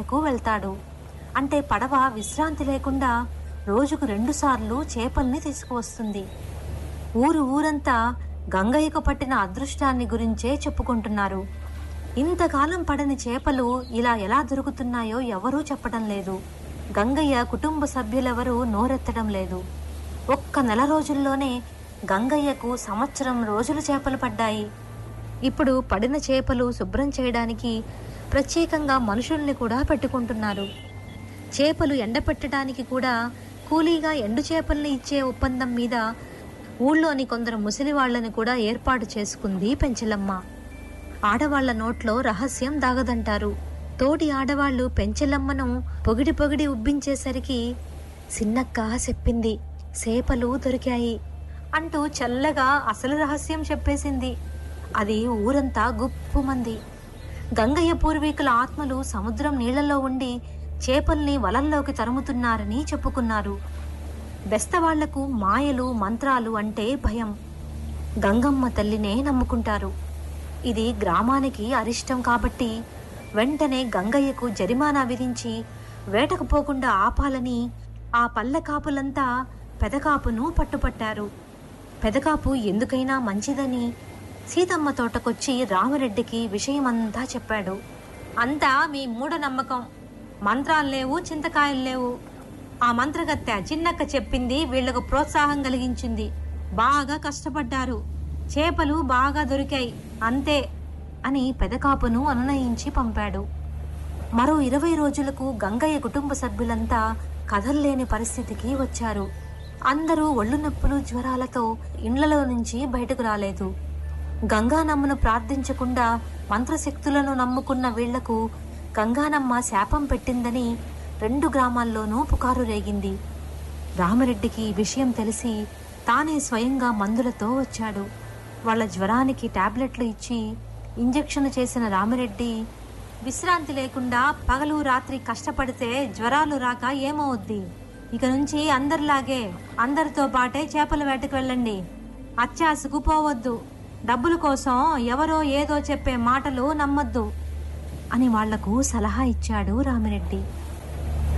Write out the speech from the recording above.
వరకు వెళ్తాడు అంటే పడవ విశ్రాంతి లేకుండా రోజుకు రెండుసార్లు చేపల్ని తీసుకువస్తుంది ఊరు ఊరంతా గంగయ్యకు పట్టిన అదృష్టాన్ని గురించే చెప్పుకుంటున్నారు ఇంతకాలం పడని చేపలు ఇలా ఎలా దొరుకుతున్నాయో ఎవరూ చెప్పడం లేదు గంగయ్య కుటుంబ సభ్యులెవరూ నోరెత్తడం లేదు ఒక్క నెల రోజుల్లోనే గంగయ్యకు సంవత్సరం రోజులు చేపలు పడ్డాయి ఇప్పుడు పడిన చేపలు శుభ్రం చేయడానికి ప్రత్యేకంగా మనుషుల్ని కూడా పెట్టుకుంటున్నారు చేపలు ఎండపెట్టడానికి కూడా కూలీగా ఎండు చేపల్ని ఇచ్చే ఒప్పందం మీద ఊళ్ళోని కొందరు ముసలి వాళ్ళని కూడా ఏర్పాటు చేసుకుంది పెంచలమ్మ ఆడవాళ్ల నోట్లో రహస్యం దాగదంటారు తోటి ఆడవాళ్లు పెంచలమ్మను పొగిడి పొగిడి ఉబ్బించేసరికి సిన్నక్క చెప్పింది సేపలు దొరికాయి అంటూ చల్లగా అసలు రహస్యం చెప్పేసింది అది ఊరంతా గుప్పుమంది గంగయ్య పూర్వీకుల ఆత్మలు సముద్రం నీళ్లలో ఉండి చేపల్ని వలల్లోకి తరుముతున్నారని చెప్పుకున్నారు బెస్తవాళ్లకు మాయలు మంత్రాలు అంటే భయం గంగమ్మ తల్లినే నమ్ముకుంటారు ఇది గ్రామానికి అరిష్టం కాబట్టి వెంటనే గంగయ్యకు జరిమానా విధించి వేటకు పోకుండా ఆపాలని ఆ పల్లె కాపులంతా పెదకాపును పట్టుపట్టారు పెదకాపు ఎందుకైనా మంచిదని సీతమ్మ తోటకొచ్చి రామరెడ్డికి విషయమంతా చెప్పాడు అంతా మీ మూఢనమ్మకం మంత్రాలు లేవు చింతకాయలు లేవు ఆ మంత్రగత్తె చిన్నక్క చెప్పింది వీళ్లకు ప్రోత్సాహం కలిగించింది బాగా కష్టపడ్డారు చేపలు బాగా దొరికాయి అంతే అని పెదకాపును అనునయించి పంపాడు మరో ఇరవై రోజులకు గంగయ్య కుటుంబ సభ్యులంతా కదల్లేని పరిస్థితికి వచ్చారు అందరూ ఒళ్ళు నొప్పులు జ్వరాలతో ఇండ్లలో నుంచి బయటకు రాలేదు గంగానమ్మను ప్రార్థించకుండా మంత్రశక్తులను నమ్ముకున్న వీళ్లకు గంగానమ్మ శాపం పెట్టిందని రెండు గ్రామాల్లోనూ పుకారు రేగింది రామరెడ్డికి ఈ విషయం తెలిసి తానే స్వయంగా మందులతో వచ్చాడు వాళ్ళ జ్వరానికి టాబ్లెట్లు ఇచ్చి ఇంజెక్షన్ చేసిన రామిరెడ్డి విశ్రాంతి లేకుండా పగలు రాత్రి కష్టపడితే జ్వరాలు రాక ఏమవుద్ది ఇక నుంచి అందరిలాగే అందరితో పాటే చేపల వేటకు వెళ్ళండి అత్యాశకు పోవద్దు డబ్బుల కోసం ఎవరో ఏదో చెప్పే మాటలు నమ్మొద్దు అని వాళ్లకు సలహా ఇచ్చాడు రామిరెడ్డి